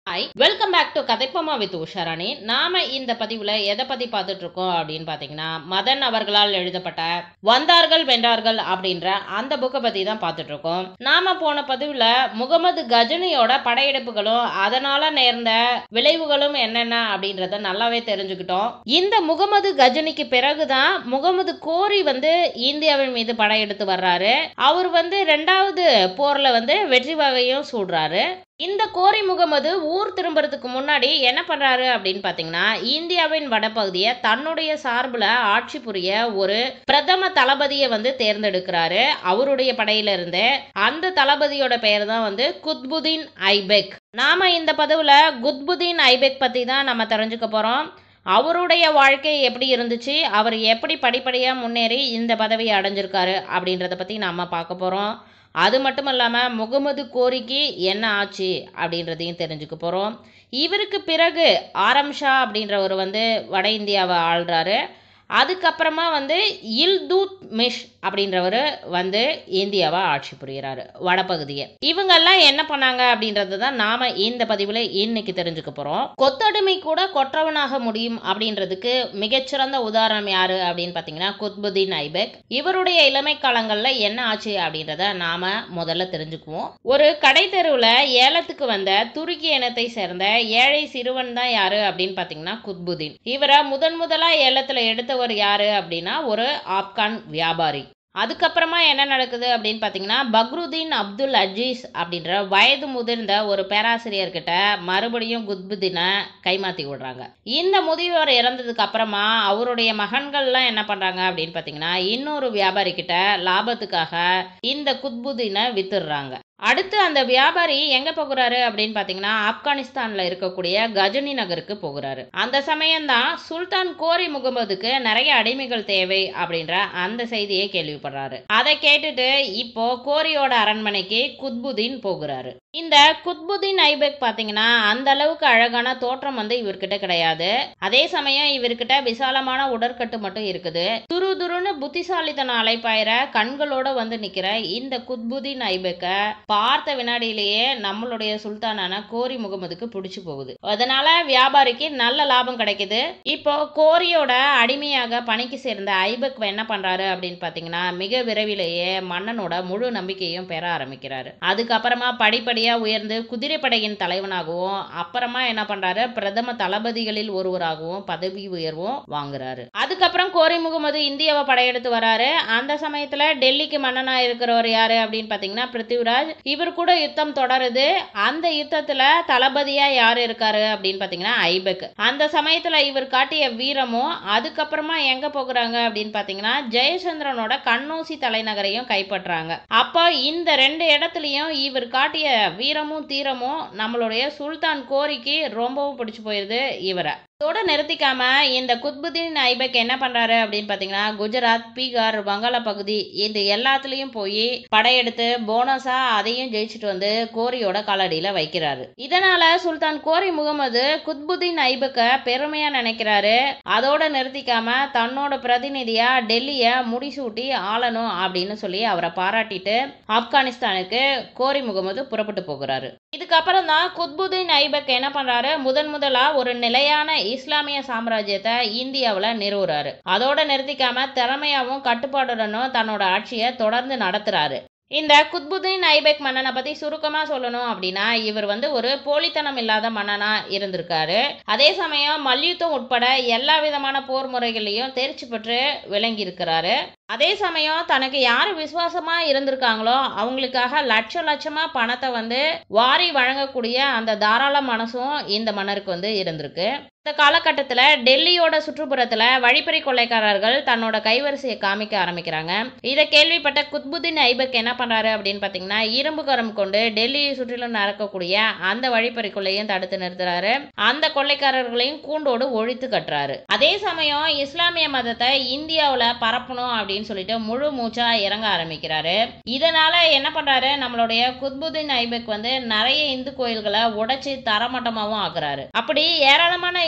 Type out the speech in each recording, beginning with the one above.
hi welcome back to Kathaippama with Usharani நாம இந்த பதிவுல எதை பத்தி பார்த்துட்டு இருக்கோம் அப்படின்னு பாத்தீங்கன்னா மதன் அவர்களால் எழுதப்பட்ட வந்தார்கள் வென்றார்கள் அப்படின்ற அந்த புக்கை பத்தி தான் பார்த்துட்டு இருக்கோம் நாம போன பதிவுல முகமது கஜனியோட படையெடுப்புகளும் அதனால நேர்ந்த விளைவுகளும் என்னென்ன அப்படின்றத நல்லாவே தெரிஞ்சுக்கிட்டோம் இந்த முகமது கஜனிக்கு பிறகுதான் முகமது கோரி வந்து இந்தியாவின் மீது படையெடுத்து வர்றாரு அவர் வந்து ரெண்டாவது போர்ல வந்து வெற்றி வகையும் சூடுறாரு இந்த கோரி முகமது ஊர் திரும்புறதுக்கு முன்னாடி என்ன பண்றாரு அப்படின்னு பாத்தீங்கன்னா இந்தியாவின் வடபகுதியை தன்னுடைய சார்புல ஆட்சி புரிய ஒரு பிரதம தளபதியை வந்து தேர்ந்தெடுக்கிறாரு அவருடைய படையில இருந்து அந்த தளபதியோட பெயர் தான் வந்து குத்புதீன் ஐபெக் நாம இந்த பதவுல குத்புதீன் ஐபெக் பத்தி தான் நம்ம தெரிஞ்சுக்க போறோம் அவருடைய வாழ்க்கை எப்படி இருந்துச்சு அவர் எப்படி படிப்படியாக முன்னேறி இந்த பதவியை அடைஞ்சிருக்காரு அப்படின்றத பற்றி நாம் பார்க்க போகிறோம் அது மட்டும் இல்லாமல் முகமது கோரிக்கு என்ன ஆச்சு அப்படின்றதையும் தெரிஞ்சுக்க போகிறோம் இவருக்கு பிறகு ஆரம் ஷா அப்படின்றவர் வந்து வட இந்தியாவை ஆள்றாரு அதுக்கப்புறமா வந்து இல்தூத் மிஷ் அப்படின்றவர் வந்து இந்தியாவை ஆட்சி புரிகிறாரு வடபகுதியை இவங்கெல்லாம் என்ன பண்ணாங்க அப்படின்றது தான் நாம இந்த பதிவில் இன்னைக்கு தெரிஞ்சுக்க போகிறோம் கொத்தடிமை கூட கொற்றவனாக முடியும் அப்படின்றதுக்கு மிகச்சிறந்த உதாரணம் யாரு அப்படின்னு பார்த்தீங்கன்னா குத்புதீன் ஐபெக் இவருடைய இளமை காலங்களில் என்ன ஆச்சு அப்படின்றத நாம முதல்ல தெரிஞ்சுக்குவோம் ஒரு கடை தெருவில் ஏலத்துக்கு வந்த துருக்கி இனத்தை சேர்ந்த ஏழை சிறுவன் தான் யாரு அப்படின்னு பார்த்தீங்கன்னா குத்புதீன் இவரை முதன் முதலா ஏலத்தில் எடுத்தவர் யாரு அப்படின்னா ஒரு ஆப்கான் வியாபாரி அதுக்கப்புறமா என்ன நடக்குது அப்படின்னு பார்த்தீங்கன்னா பக்ருதீன் அப்துல் அஜீஸ் அப்படின்ற வயது முதிர்ந்த ஒரு பேராசிரியர்கிட்ட மறுபடியும் குத்புதீனை கைமாற்றி விடுறாங்க இந்த முதியோர் இறந்ததுக்கு அப்புறமா அவருடைய மகன்கள்லாம் என்ன பண்ணுறாங்க அப்படின்னு பார்த்தீங்கன்னா இன்னொரு வியாபாரி கிட்ட லாபத்துக்காக இந்த குத்புதீனை வித்துடுறாங்க அடுத்து அந்த வியாபாரி எங்க போகிறாரு அப்படின்னு பாத்தீங்கன்னா ஆப்கானிஸ்தான்ல இருக்கக்கூடிய கஜனி நகருக்கு போகிறாரு அந்த சமயம்தான் சுல்தான் கோரி முகமதுக்கு நிறைய அடிமைகள் தேவை அப்படின்ற அந்த செய்தியை கேள்விப்படுறாரு அதை கேட்டுட்டு இப்போ கோரியோட அரண்மனைக்கு குத்புதீன் போகிறாரு இந்த குத்புதீன் ஐபெக் பாத்தீங்கன்னா அந்த அளவுக்கு அழகான தோற்றம் வந்து இவர்கிட்ட கிடையாது அதே சமயம் இவர்கிட்ட விசாலமான உடற்கட்டு மட்டும் இருக்குது துரு துருன்னு புத்திசாலித்தனம் அலைப்பாயிர கண்களோட வந்து நிக்கிற இந்த குத்புதீன் ஐபெக்க பார்த்த வினாடியிலேயே நம்மளுடைய சுல்தானான கோரி முகமதுக்கு பிடிச்சு போகுது அதனால வியாபாரிக்கு நல்ல லாபம் கிடைக்குது இப்போ கோரியோட அடிமையாக பணிக்கு சேர்ந்த ஐபக் என்ன பண்றாரு அப்படின்னு பாத்தீங்கன்னா மிக விரைவிலேயே மன்னனோட முழு நம்பிக்கையும் பெற ஆரம்பிக்கிறாரு அதுக்கப்புறமா படிப்படியா உயர்ந்து குதிரைப்படையின் தலைவனாகவும் அப்புறமா என்ன பண்றாரு பிரதம தளபதிகளில் ஒருவராகவும் பதவி உயர்வும் வாங்குறாரு அதுக்கப்புறம் கோரி முகமது இந்தியாவை படையெடுத்து வராரு அந்த சமயத்துல டெல்லிக்கு மன்னனா இருக்கிறவர் யாரு அப்படின்னு பாத்தீங்கன்னா பிருத்திவிராஜ் இவர் கூட யுத்தம் தொடருது அந்த யுத்தத்துல தளபதியா யார் இருக்காரு அப்படின்னு பாத்தீங்கன்னா ஐபக் அந்த சமயத்துல இவர் காட்டிய வீரமும் அதுக்கப்புறமா எங்க போகிறாங்க அப்படின்னு பாத்தீங்கன்னா ஜெயச்சந்திரனோட கண்ணூசி தலைநகரையும் கைப்பற்றாங்க அப்போ இந்த ரெண்டு இடத்துலயும் இவர் காட்டிய வீரமும் தீரமும் நம்மளுடைய சுல்தான் கோரிக்கு ரொம்பவும் பிடிச்சு போயிருது இவரை இதோட நிறுத்திக்காம இந்த குத்புதீன் ஐபக் என்ன பண்றாரு அப்படின்னு பாத்தீங்கன்னா குஜராத் பீகார் வங்காள பகுதி இது எல்லாத்துலயும் போய் படையெடுத்து போனஸா அதையும் ஜெயிச்சுட்டு வந்து கோரியோட காலடியில வைக்கிறாரு இதனால சுல்தான் கோரி முகமது குத்புதீன் ஐபக்க பெருமையா நினைக்கிறாரு அதோட நிறுத்திக்காம தன்னோட பிரதிநிதியா டெல்லிய முடிசூட்டி ஆளணும் அப்படின்னு சொல்லி அவரை பாராட்டிட்டு ஆப்கானிஸ்தானுக்கு கோரி முகமது புறப்பட்டு போகிறாரு இதுக்கப்புறம் தான் குத்புதீன் ஐபக் என்ன பண்றாரு முதன் முதலா ஒரு நிலையான இஸ்லாமிய சாம்ராஜ்யத்தை இந்தியாவில் நிறுவுறாரு அதோட நிறுத்திக்காம திறமையாவும் கட்டுப்பாடுடனும் தன்னோட ஆட்சியை தொடர்ந்து நடத்துறாரு இந்த குத்புதீன் ஐபெக் மன்னனை பத்தி சுருக்கமா சொல்லணும் அப்படின்னா இவர் வந்து ஒரு போலித்தனம் இல்லாத மன்னனா இருந்திருக்காரு அதே சமயம் மல்யுத்தம் உட்பட எல்லா விதமான போர் முறைகளையும் தேர்ச்சி பெற்று விளங்கி இருக்கிறாரு அதே சமயம் தனக்கு யார் விசுவாசமா இருந்திருக்காங்களோ அவங்களுக்காக லட்ச லட்சமா பணத்தை வந்து வாரி வழங்கக்கூடிய அந்த தாராள மனசும் இந்த மன்னருக்கு வந்து இருந்திருக்கு இந்த காலகட்டத்தில் டெல்லியோட சுற்றுப்புறத்தில் வழிப்பறி கொள்ளைக்காரர்கள் தன்னோட கைவரிசையை காமிக்க ஆரம்பிக்கிறாங்க இதை கேள்விப்பட்ட குத்புதீன் ஐபக் என்ன பண்றாரு அப்படின்னு பார்த்தீங்கன்னா இரும்பு கரம் கொண்டு டெல்லியை சுற்றிலும் நடக்கக்கூடிய அந்த வழிப்பறி கொள்ளையும் தடுத்து நிறுத்துறாரு அந்த கொள்ளைக்காரர்களையும் கூண்டோடு ஒழித்து கட்டுறாரு அதே சமயம் இஸ்லாமிய மதத்தை இந்தியாவில் பரப்பணும் அப்படின்னு சொல்லிட்டு முழு மூச்சா இறங்க ஆரம்பிக்கிறாரு இதனால என்ன பண்றாரு நம்மளுடைய குத்புதீன் ஐபக் வந்து நிறைய இந்து கோயில்களை உடைச்சு தரமட்டமாவும் ஆக்குறாரு அப்படி ஏராளமான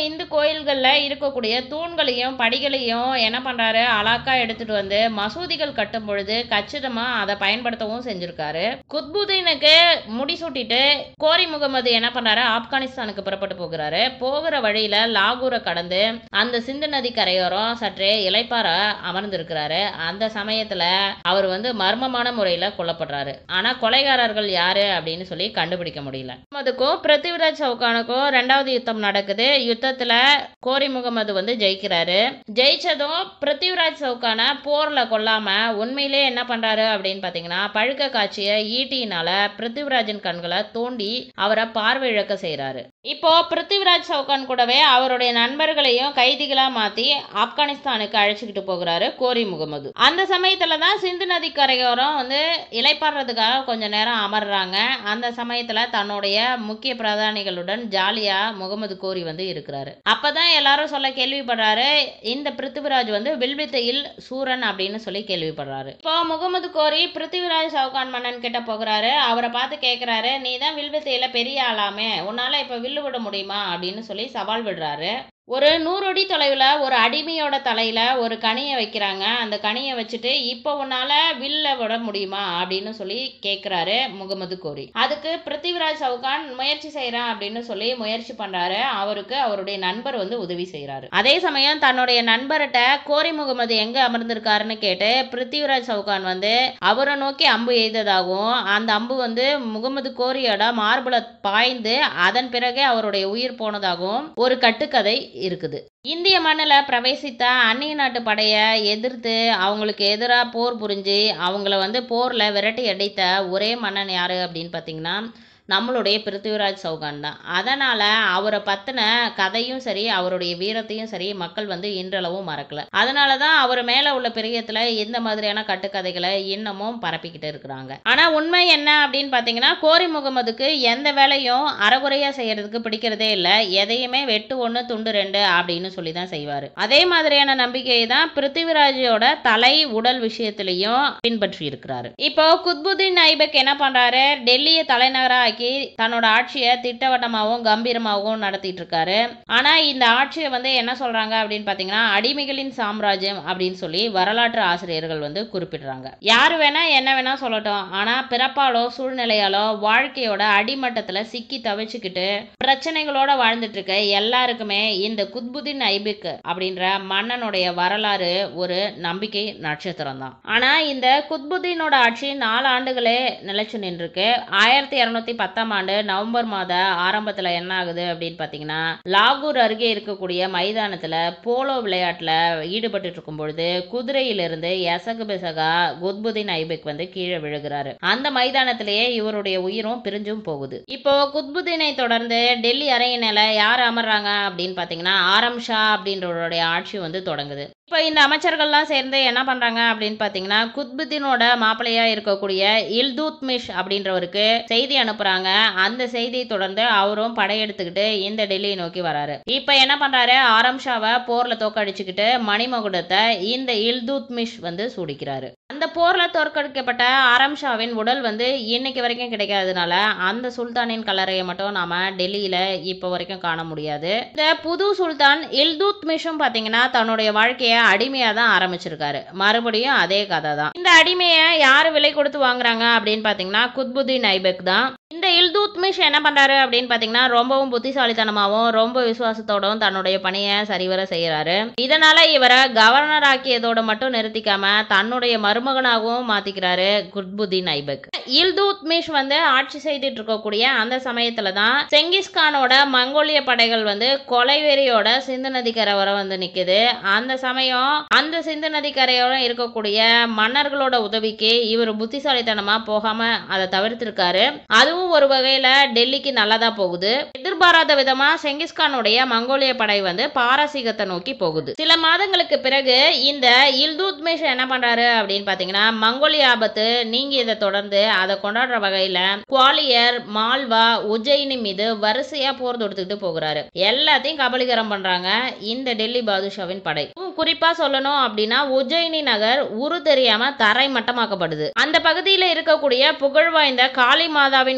இந்து கோயில்கள்ல இருக்கக்கூடிய தூண்களையும் படிகளையும் என்ன பண்றாரு அலாக்கா எடுத்துட்டு வந்து மசூதிகள் கட்டும் பொழுது கச்சிதமா அதை பயன்படுத்தவும் செஞ்சிருக்காரு குத்புதீனுக்கு முடிசூட்டிட்டு கோரி முகமது என்ன பண்றாரு ஆப்கானிஸ்தானுக்கு புறப்பட்டு போகிறாரு போகிற வழியில லாகூரை கடந்து அந்த சிந்து நதி கரையோரம் சற்றே இளைப்பார அமர்ந்திருக்கிறாரு அந்த சமயத்துல அவர் வந்து மர்மமான முறையில கொல்லப்படுறாரு ஆனா கொலைகாரர்கள் யாரு அப்படின்னு சொல்லி கண்டுபிடிக்க முடியல முகமதுக்கும் பிருத்திவிராஜ் சவுகானுக்கும் ரெண்டாவது யுத்தம் நடக்குது யுத்தத்துல கோரி முகமது வந்து ஜெயிக்கிறாரு ஜெயிச்சதும் பிருத்திவிராஜ் சவுகான போர்ல கொல்லாம உண்மையிலே என்ன பண்றாரு அப்படின்னு பாத்தீங்கன்னா பழுக்க காட்சிய ஈட்டியினால பிருத்திவிராஜின் கண்களை தோண்டி அவரை பார்வை இழக்க செய்றாரு இப்போ பிருத்திவிராஜ் சவுகான் கூடவே அவருடைய நண்பர்களையும் கைதிகளா மாத்தி ஆப்கானிஸ்தானுக்கு அழைச்சிக்கிட்டு போகிறாரு கோரி முகமது அந்த சமயத்துல தான் சிந்து நதி கரையோரம் வந்து இலைப்பாடுறதுக்காக கொஞ்ச நேரம் அமர்றாங்க அந்த சமயத்துல தன்னுடைய முக்கிய பிரதானிகளுடன் ஜாலியா முகமது கோரி வந்து இருக்கிறாரு அப்பதான் எல்லாரும் சொல்ல கேள்விப்படுறாரு இந்த பிருத்திவிராஜ் வந்து வில்வித்தையில் சூரன் அப்படின்னு சொல்லி கேள்விப்படுறாரு இப்போ முகமது கோரி பிருத்திவிராஜ் சவுகான் மன்னன் கிட்ட போகிறாரு அவரை பார்த்து கேட்கிறாரு நீ தான் வில்வித்தையில பெரிய ஆளாமே உன்னால இப்ப வில்லு விட முடியுமா அப்படின்னு சொல்லி சவால் விடுறாரு ஒரு நூறு அடி தொலைவில் ஒரு அடிமையோட தலையில் ஒரு கனியை வைக்கிறாங்க அந்த கனியை வச்சுட்டு இப்போ உன்னால் வில்ல விட முடியுமா அப்படின்னு சொல்லி கேட்குறாரு முகமது கோரி அதுக்கு பிருத்திவிராஜ் சவுகான் முயற்சி செய்கிறேன் அப்படின்னு சொல்லி முயற்சி பண்ணுறாரு அவருக்கு அவருடைய நண்பர் வந்து உதவி செய்கிறாரு அதே சமயம் தன்னுடைய நண்பர்கிட்ட கோரி முகமது எங்கே அமர்ந்திருக்காருன்னு கேட்டு பிருத்திவிராஜ் சவுகான் வந்து அவரை நோக்கி அம்பு எய்ததாகவும் அந்த அம்பு வந்து முகமது கோரியோட மார்புல பாய்ந்து அதன் பிறகே அவருடைய உயிர் போனதாகவும் ஒரு கட்டுக்கதை இருக்குது இந்திய மண்ணில் பிரவேசித்த அந்நிய நாட்டு படையை எதிர்த்து அவங்களுக்கு எதிராக போர் புரிஞ்சு அவங்கள வந்து போரில் விரட்டி அடித்த ஒரே மன்னன் யாரு அப்படின்னு பார்த்தீங்கன்னா நம்மளுடைய பிருத்திவிராஜ் சௌகான் தான் அதனால் அவரை பற்றின கதையும் சரி அவருடைய வீரத்தையும் சரி மக்கள் வந்து இன்றளவும் மறக்கல அதனால தான் அவர் மேலே உள்ள பிரியத்தில் இந்த மாதிரியான கட்டுக்கதைகளை இன்னமும் பரப்பிக்கிட்டு இருக்கிறாங்க ஆனால் உண்மை என்ன அப்படின்னு பார்த்தீங்கன்னா கோரி முகமதுக்கு எந்த வேலையும் அறகுறையாக செய்யறதுக்கு பிடிக்கிறதே இல்லை எதையுமே வெட்டு ஒன்று துண்டு ரெண்டு அப்படின்னு சொல்லி தான் செய்வார் அதே மாதிரியான நம்பிக்கையை தான் பிருத்திவிராஜோட தலை உடல் விஷயத்திலையும் பின்பற்றி இருக்கிறாரு இப்போ குத்புதீன் ஐபக் என்ன பண்றாரு டெல்லியை தலைநகரா ஆக்கி தன்னோட ஆட்சியை திட்டவட்டமாகவும் கம்பீரமாகவும் நடத்திட்டு இருக்காரு ஆனா இந்த ஆட்சியை வந்து என்ன சொல்றாங்க அப்படின்னு பாத்தீங்கன்னா அடிமைகளின் சாம்ராஜ்யம் அப்படின்னு சொல்லி வரலாற்று ஆசிரியர்கள் வந்து குறிப்பிடுறாங்க யாரு வேணா என்ன வேணா சொல்லட்டும் ஆனா பிறப்பாலோ சூழ்நிலையாலோ வாழ்க்கையோட அடிமட்டத்துல சிக்கி தவிச்சுக்கிட்டு பிரச்சனைகளோட வாழ்ந்துட்டு இருக்க எல்லாருக்குமே இந்த குத்புதீன் ஐபிக் அப்படின்ற மன்னனுடைய வரலாறு ஒரு நம்பிக்கை நட்சத்திரம் தான் ஆனா இந்த குத்புதீனோட ஆட்சி நாலு ஆண்டுகளே நிலைச்சு நின்றுருக்கு ஆயிரத்தி இருநூத்தி பத்தாம் ஆண்டு நவம்பர் மாத ஆரம்பத்துல என்ன ஆகுது அப்படின்னு பாத்தீங்கன்னா லாகூர் அருகே இருக்கக்கூடிய மைதானத்துல போலோ விளையாட்டுல ஈடுபட்டு இருக்கும் பொழுது குதிரையிலிருந்து எசகு பெசகா குத்புதீன் ஐபக் வந்து கீழே விழுகிறாரு அந்த மைதானத்திலேயே இவருடைய உயிரும் பிரிஞ்சும் போகுது இப்போ குத்புதீனை தொடர்ந்து டெல்லி அறையினில யார் அமர்றாங்க அப்படின்னு பாத்தீங்கன்னா ஆரம் ஷா அப்படின்றவருடைய ஆட்சி வந்து தொடங்குது இப்போ இந்த அமைச்சர்கள்லாம் சேர்ந்து என்ன பண்றாங்க அப்படின்னு பாத்தீங்கன்னா குத்புதீனோட மாப்பிள்ளையா இருக்கக்கூடிய இல்தூத்மிஷ் அப்படின்றவருக்கு செய்தி அனுப்புறாங்க அந்த செய்தியை தொடர்ந்து அவரும் படையெடுத்துக்கிட்டு இந்த டெல்லியை நோக்கி வராரு இப்போ என்ன பண்றாரு ஆரம் ஷாவை போர்ல தோக்கடிச்சுக்கிட்டு மணிமகுடத்தை இந்த இல்தூத்மிஷ் வந்து சூடிக்கிறாரு அந்த போர்ல தோற்கடிக்கப்பட்ட ஆரம் ஷாவின் உடல் வந்து இன்னைக்கு வரைக்கும் கிடைக்காததுனால அந்த சுல்தானின் கல்லறையை மட்டும் நாம டெல்லியில இப்போ வரைக்கும் காண முடியாது இந்த புது சுல்தான் இல்துத்மிஷும் பாத்தீங்கன்னா தன்னுடைய வாழ்க்கையை அடிமையா தான் ஆரம்பிச்சிருக்காரு மறுபடியும் அதே கதை தான் இந்த அடிமையை யாரு விலை கொடுத்து வாங்குறாங்க அப்படின்னு பாத்தீங்கன்னா குத்புதீன் ஐபக் தான் இந்த இல்துத்மிஷ் என்ன பண்றாரு அப்படின்னு பாத்தீங்கன்னா ரொம்பவும் புத்திசாலித்தனமாவும் ரொம்ப விசுவாசத்தோடவும் தன்னுடைய பணியை சரிவர செய்யறாரு இதனால இவரை கவர்னர் ஆக்கியதோட மட்டும் நிறுத்திக்காம தன்னுடைய மருமகனாகவும் மாத்திக்கிறாரு குத்புதீன் ஐபக் இல்துத்மிஷ் வந்து ஆட்சி செய்துட்டு இருக்கக்கூடிய அந்த சமயத்துல தான் செங்கிஸ்கானோட மங்கோலிய படைகள் வந்து கொலைவெறியோட சிந்து நதிக்கரை வந்து நிக்குது அந்த சமயம் அந்த சிந்து நதிக்கரையோரம் இருக்கக்கூடிய மன்னர்களோட உதவிக்கு இவர் புத்திசாலித்தனமா போகாம அதை தவிர்த்திருக்காரு அதுவும் ஒரு வகையில டெல்லிக்கு நல்லதா போகுது எதிர்பாராத விதமா செங்கிஸ்கானுடைய மங்கோலிய படை வந்து பாரசீகத்தை நோக்கி போகுது சில மாதங்களுக்கு பிறகு இந்த இல்துத்மிஷ் என்ன பண்றாரு அப்படின்னு பாத்தீங்கன்னா மங்கோலிய ஆபத்து நீங்கியதை தொடர்ந்து அதை கொண்டாடுற வகையில குவாலியர் மால்வா உஜ்ஜயினி மீது வரிசையா போர் தொடுத்துக்கிட்டு போகிறாரு எல்லாத்தையும் கபலீகரம் பண்றாங்க இந்த டெல்லி பாதுஷாவின் படை இன்னும் குறிப்பா சொல்லணும் அப்படின்னா உஜ்ஜயினி நகர் உரு தெரியாம தரை மட்டமாக்கப்படுது அந்த பகுதியில இருக்கக்கூடிய புகழ் வாய்ந்த காளி மாதாவின் கோயிலும்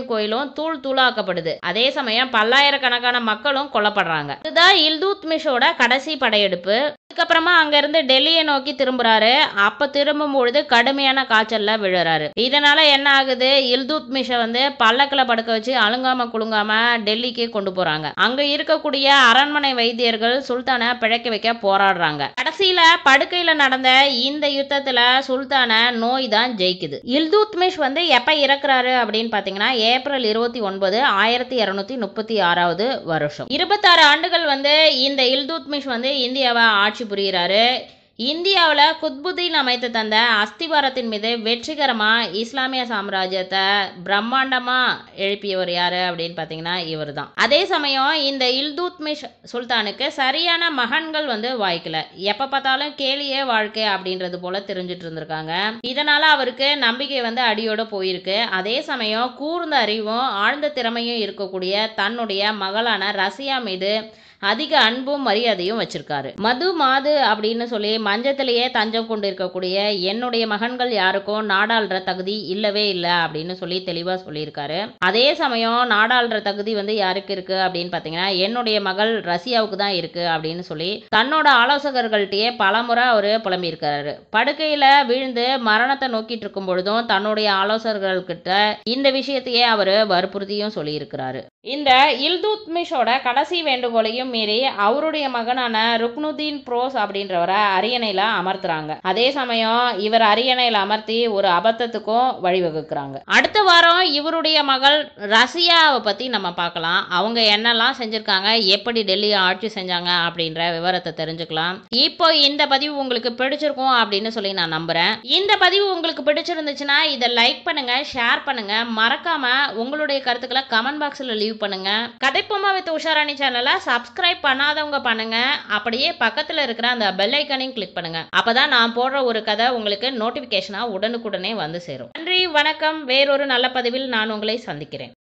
நகரம் தூள் தூளாக்கப்படுது அதே சமயம் பல்லாயிரக்கணக்கான மக்களும் கொல்லப்படுறாங்க இதுதான் இல்துத்மிஷோட கடைசி படையெடுப்பு அதுக்கப்புறமா அங்கிருந்து டெல்லியை நோக்கி திரும்புறாரு அப்ப திரும்பும் பொழுது கடுமையான காய்ச்சல்ல விழுறாரு இதனால என்ன ஆகுது இல்துத்மிஷ வந்து பல்லக்கில் படுக்க வச்சு அழுங்காம குலுங்காம டெல்லிக்கு கொண்டு போறாங்க அங்க இருக்கக்கூடிய அரண்மனை வைத்தியர்கள் சுல்தானை பிழைக்க வைக்க போராடுறாங்க கடைசியில படுக்கையில நடந்த இந்த யுத்தத்துல சுல்தான நோய் தான் ஜெயிக்குது இல்துத்மிஷ் வந்து எப்ப இறக்குறாரு அப்படின்னு பாத்தீங்கன்னா ஏப்ரல் இருபத்தி ஒன்பது ஆயிரத்தி இருநூத்தி முப்பத்தி ஆறாவது வருஷம் இருபத்தாறு ஆண்டுகள் வந்து இந்த இல்துத்மிஷ் வந்து இந்தியாவை ஆட்சி புரிகிறாரு இந்தியாவில் குத்புதீன் அமைத்து தந்த அஸ்திவாரத்தின் மீது வெற்றிகரமாக இஸ்லாமிய சாம்ராஜ்யத்தை பிரம்மாண்டமாக எழுப்பியவர் யார் அப்படின்னு பார்த்தீங்கன்னா இவர் தான் அதே சமயம் இந்த இல்துத்மிஷ் சுல்தானுக்கு சரியான மகன்கள் வந்து வாய்க்கல எப்போ பார்த்தாலும் கேலியே வாழ்க்கை அப்படின்றது போல தெரிஞ்சிட்டு இருந்திருக்காங்க இதனால அவருக்கு நம்பிக்கை வந்து அடியோட போயிருக்கு அதே சமயம் கூர்ந்த அறிவும் ஆழ்ந்த திறமையும் இருக்கக்கூடிய தன்னுடைய மகளான ரஷ்யா மீது அதிக அன்பும் மரியாதையும் வச்சிருக்காரு மது மாது அப்படின்னு சொல்லி மஞ்சத்திலேயே தஞ்சம் கொண்டு இருக்கக்கூடிய என்னுடைய மகன்கள் யாருக்கும் நாடாளுற தகுதி இல்லவே இல்லை அப்படின்னு சொல்லி தெளிவாக சொல்லியிருக்காரு அதே சமயம் நாடாளுற தகுதி வந்து யாருக்கு இருக்கு அப்படின்னு பார்த்தீங்கன்னா என்னுடைய மகள் ரஷ்யாவுக்கு தான் இருக்கு அப்படின்னு சொல்லி தன்னோட ஆலோசகர்கள்ட்டயே பலமுறை அவர் புலம்பியிருக்காரு படுக்கையில வீழ்ந்து மரணத்தை நோக்கிட்டு இருக்கும் பொழுதும் தன்னுடைய ஆலோசகர்கள்கிட்ட இந்த விஷயத்தையே அவர் வற்புறுத்தியும் சொல்லியிருக்கிறாரு இந்த இல்துத்மிஷோட கடைசி வேண்டுகோளையும் மீறி அவருடைய மகனான ருக்னுதீன் ப்ரோஸ் அப்படின்றவரை அரியணையில அமர்த்துறாங்க அதே சமயம் இவர் அரியணையில அமர்த்தி ஒரு அபத்தத்துக்கும் வழிவகுக்கிறாங்க அடுத்த வாரம் இவருடைய மகள் ரஷ்யாவை பத்தி நம்ம பார்க்கலாம் அவங்க என்னெல்லாம் செஞ்சிருக்காங்க எப்படி டெல்லியை ஆட்சி செஞ்சாங்க அப்படின்ற விவரத்தை தெரிஞ்சுக்கலாம் இப்போ இந்த பதிவு உங்களுக்கு பிடிச்சிருக்கும் அப்படின்னு சொல்லி நான் நம்புறேன் இந்த பதிவு உங்களுக்கு பிடிச்சிருந்துச்சுன்னா இதை லைக் பண்ணுங்க ஷேர் பண்ணுங்க மறக்காம உங்களுடைய கருத்துக்களை கமெண்ட் பாக்ஸ்ல லீவ் பண்ணுங்க கதைப்போமா வித் உஷாராணி சேனலை சப்ஸ்கிரைப் பண்ணாதவங்க பண்ணுங்க அப்படியே பக்கத்துல இருக்கிற அந்த பெல் ஐக்கனையும் கிளிக் பண்ணுங்க அப்பதான் நான் போடுற ஒரு கதை உங்களுக்கு நோட்டிபிகேஷனா உடனுக்குடனே வந்து சேரும் நன்றி வணக்கம் வேறொரு நல்ல பதிவில் நான் உங்களை சந்திக்கிறேன்